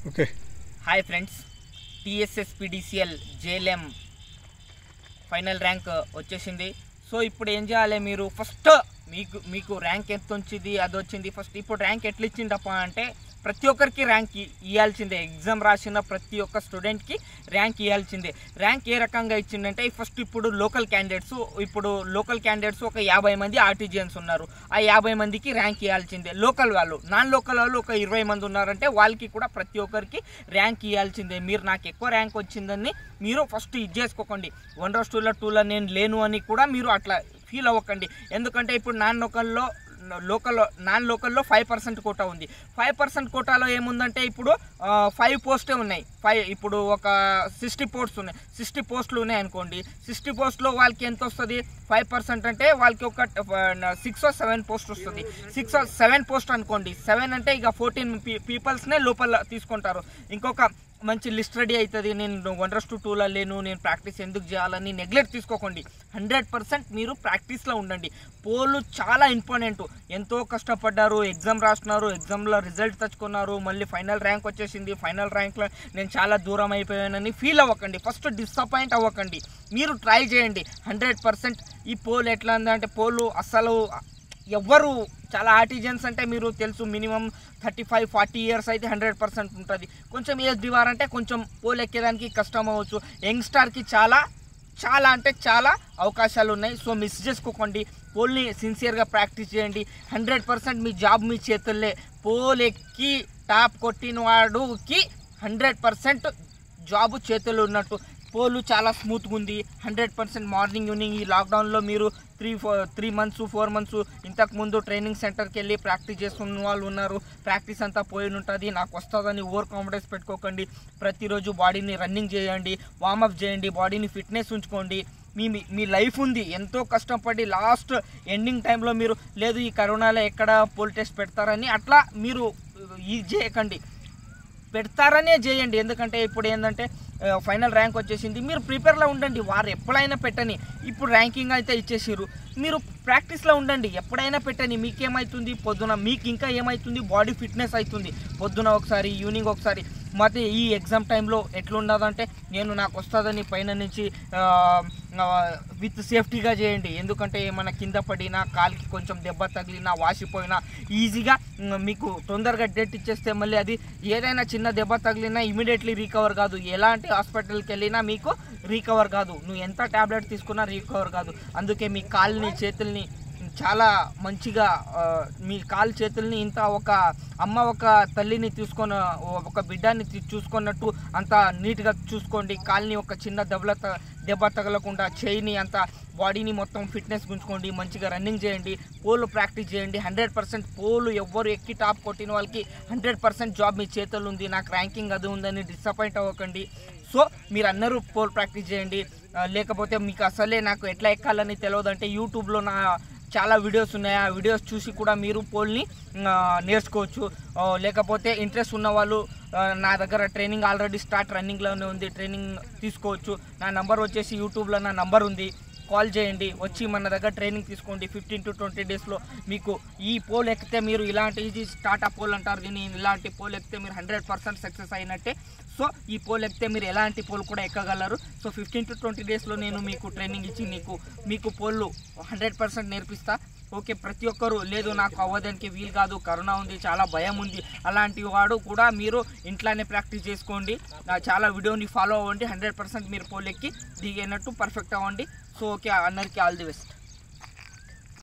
okay hi friends TSS PDCL JLM final rank వచ్చేసింది so ఇప్పుడు ఏం చేయాలి మీరు ఫస్ట్ మీకు మీకు ర్యాంక్ ఎంత వచ్చింది అది వచ్చింది ఫస్ట్ ఇప్పుడు ర్యాంక్ ఎట్లా ఇచ్చిండప్ప అంటే ప్రతి ఒక్కరికి ర్యాంక్ ఇ- ఇవ్వాల్సిందే ఎగ్జామ్ రాసిన ప్రతి ఒక్క స్టూడెంట్కి ర్యాంక్ ఇవ్వాల్సిందే ర్యాంక్ ఏ రకంగా ఇచ్చిందంటే ఫస్ట్ ఇప్పుడు లోకల్ క్యాండిడేట్స్ ఇప్పుడు లోకల్ క్యాండిడేట్స్ ఒక యాభై మంది ఆర్టీజియన్స్ ఉన్నారు ఆ యాభై మందికి ర్యాంక్ ఇవ్వాల్సిందే లోకల్ వాళ్ళు నాన్ లోకల్ వాళ్ళు ఒక ఇరవై మంది ఉన్నారంటే వాళ్ళకి కూడా ప్రతి ఒక్కరికి ర్యాంక్ ఇవ్వాల్సిందే మీరు నాకు ఎక్కువ ర్యాంక్ వచ్చిందని మీరు ఫస్ట్ ఇది చేసుకోకండి వన్ రస్ టూలో టూలో నేను లేను అని కూడా మీరు అట్లా ఫీల్ అవ్వకండి ఎందుకంటే ఇప్పుడు నాన్ లోకల్లో లోకల్ నాన్ లోకల్లో ఫైవ్ పర్సెంట్ కోటా ఉంది ఫైవ్ పర్సెంట్ కోటాలో ఏముందంటే ఇప్పుడు ఫైవ్ పోస్టే ఉన్నాయి ఫైవ్ ఇప్పుడు ఒక సిక్స్టీ పోస్ట్స్ ఉన్నాయి సిక్స్టీ పోస్టులు ఉన్నాయి అనుకోండి సిక్స్టీ పోస్ట్లో వాళ్ళకి ఎంత వస్తుంది ఫైవ్ పర్సెంట్ అంటే వాళ్ళకి ఒక సిక్స్ సెవెన్ పోస్ట్ వస్తుంది సిక్స్ సెవెన్ పోస్ట్ అనుకోండి సెవెన్ అంటే ఇక ఫోర్టీన్ పీపుల్స్నే లోపల తీసుకుంటారు ఇంకొక మంచి లిస్ట్ రెడీ అవుతుంది నేను వన్ రస్ టు టూలో లేను నేను ప్రాక్టీస్ ఎందుకు చేయాలని నెగ్లెక్ట్ తీసుకోకండి హండ్రెడ్ పర్సెంట్ మీరు ప్రాక్టీస్లో ఉండండి పోలు చాలా ఇంపార్టెంట్ ఎంతో కష్టపడ్డారు ఎగ్జామ్ రాస్తున్నారు ఎగ్జామ్లో రిజల్ట్ తెచ్చుకున్నారు మళ్ళీ ఫైనల్ ర్యాంక్ వచ్చేసింది ఫైనల్ ర్యాంక్లో నేను చాలా దూరం అయిపోయానని ఫీల్ అవ్వకండి ఫస్ట్ డిసప్పాయింట్ అవ్వకండి మీరు ట్రై చేయండి హండ్రెడ్ పర్సెంట్ ఈ పోల్ ఎట్లా ఉందంటే పోలు అస్సలు ఎవ్వరు చాలా ఆర్టిజన్స్ అంటే మీరు తెలుసు minimum thirty five forty years అయితే హండ్రెడ్ పర్సెంట్ ఉంటుంది కొంచెం ఏజ్ దివార్ అంటే కొంచెం పోల్ ఎక్కేదానికి కష్టం అవ్వచ్చు యంగ్స్టార్కి చాలా చాలా అంటే చాలా అవకాశాలు ఉన్నాయి సో మిస్ చేసుకోకండి పోల్ని సిన్సియర్గా ప్రాక్టీస్ చేయండి హండ్రెడ్ పర్సెంట్ మీ జాబ్ మీ చేతుల్లే పోల్ ఎక్కి టాప్ కొట్టిన వాడుకి హండ్రెడ్ పర్సెంట్ జాబ్ చేతుల్లో ఉన్నట్టు పోలు చాలా స్మూత్గా ఉంది హండ్రెడ్ పర్సెంట్ మార్నింగ్ ఈవినింగ్ ఈ లాక్డౌన్లో మీరు three four three months four months ఇంతకు ముందు ట్రైనింగ్ సెంటర్కి వెళ్ళి ప్రాక్టీస్ చేస్తున్న వాళ్ళు ఉన్నారు ప్రాక్టీస్ అంతా పోయి ఉంటుంది నాకు వస్తుందని ఓవర్ కాన్ఫిడెన్స్ పెట్టుకోకండి ప్రతిరోజు బాడీని రన్నింగ్ చేయండి వార్మప్ చేయండి బాడీని ఫిట్నెస్ ఉంచుకోండి మీ మీ- మీ లైఫ్ ఉంది ఎంతో కష్టపడి లాస్ట్ ఎండింగ్ టైంలో మీరు లేదు ఈ కరోనాలో ఎక్కడ పోల్ టెస్ట్ పెడతారని అట్లా మీరు ఇది చేయకండి పెడతారనే చేయండి ఎందుకంటే ఇప్పుడు ఏంటంటే ఫైనల్ ర్యాంక్ వచ్చేసింది మీరు ప్రిపేర్లో ఉండండి వారు ఎప్పుడైనా పెట్టని ఇప్పుడు ర్యాంకింగ్ అయితే ఇచ్చేసిర్రు మీరు ప్రాక్టీస్లో ఉండండి ఎప్పుడైనా పెట్టని మీకేమవుతుంది పొద్దున మీకు ఇంకా ఏమవుతుంది బాడీ ఫిట్నెస్ అవుతుంది పొద్దున ఒకసారి ఈవినింగ్ ఒకసారి ಮತ್ತೆ ఈ ఎగ్జామ్ టైంలో ఎట్లుండదంటే నేను నాకు వస్తుందని పైన నుంచి విత్ సేఫ్టీగా చేయండి ఎందుకంటే ఏమైనా కింద పడినా కాలికి కొంచెం దెబ్బ తగిలినా వాసిపోయినా ఈజీగా మ్, మీకు తొందరగా డేట్ ఇచ్చేస్తే మళ్ళీ అది ఏదైనా చిన్న దెబ్బ తగిలినా ఇమీడియట్లీ రీకవర్ కాదు ఎలాంటి హాస్పిటల్కి వెళ్ళినా మీకు రీకవర్ కాదు నువ్వు ఎంత ట్యాబ్లెట్ తీసుకున్నా రీకవర్ కాదు అందుకే మీ కాళ్ళని చేతుల్ని చాలా మంచిగా ఆ, మీ కాలు చేతుల్ని ఇంత ఒక అమ్మ ఒక తల్లిని తీసుకొని ఒక బిడ్డని తీ- చూసుకున్నట్టు అంత నీట్గా చూసుకోండి కాల్ని ఒక చిన్న దెబ్బల త- దెబ్బ తగలకుండా చేయిని అంత బాడీని మొత్తం ఫిట్నెస్ గుంచుకోండి మంచిగా రన్నింగ్ చేయండి పోలు ప్రాక్టీస్ చేయండి హండ్రెడ్ పర్సెంట్ పోలు ఎవ్వరు ఎక్కి టాప్ కొట్టిన వాళ్ళకి హండ్రెడ్ పర్సెంట్ జాబ్ మీ చేతుల్లో ఉంది నాకు ర్యాంకింగ్ అది ఉందని డిసప్పాయింట్ అవ్వకండి సో మీరు అందరూ పోల్ ప్రాక్టీస్ చేయండి ఆ, లేకపోతే మీకు అసలే నాకు ఎట్లా ఎక్కాలని తెలియదంటే యూట్యూబ్లో నా చాలా వీడియోస్ ఉన్నాయి ఆ వీడియోస్ చూసి కూడా మీరు పోల్ని ఆ, నేర్చుకోవచ్చు ఆ, లేకపోతే ఇంట్రెస్ట్ ఉన్న వాళ్ళు ఆ, నా దగ్గర ట్రైనింగ్ ఆల్రెడీ స్టార్ట్ రన్నింగ్లోనే ఉంది ట్రైనింగ్ తీసుకోవచ్చు నా నంబర్ వచ్చేసి యూట్యూబ్లో నా నంబర్ ఉంది కాల్ చేయండి వచ్చి మన దగ్గర ట్రైనింగ్ తీసుకోండి ఫిఫ్టీన్ టు ట్వంటీ డేస్లో మీకు ఈ పోల్ ఎక్కితే మీరు ఇలాంటి ఇది స్టార్ట్అప్ పోల్ అంటారు దీన్ని ఇలాంటి పోల్ ఎక్కితే మీరు హండ్రెడ్ పర్సెంట్ సక్సెస్ అయినట్టే సో ఈ పోల్ ఎక్కితే మీరు ఎలాంటి పోల్ కూడా ఎక్కగలరు సో ఫిఫ్టీన్ టు ట్వంటీ డేస్లో నేను మీకు ట్రైనింగ్ ఇచ్చి నీకు మీకు పోల్లు హండ్రెడ్ పర్సెంట్ నేర్పిస్తా ఓకే ప్రతి ఒక్కరు లేదు నాకు అవ్వడానికి వీలు కాదు కరోనా ఉంది చాలా భయం ఉంది అలాంటి వాడు కూడా మీరు ఇంట్లోనే ప్రాక్టీస్ చేసుకోండి నా చాలా వీడియోని ఫాలో అవ్వండి హండ్రెడ్ పర్సెంట్ మీరు పోల్ ఎక్కి దిగేనట్టు పర్ఫెక్ట్ అవ్వండి సో ఓకే అందరికీ ఆల్ ది బెస్ట్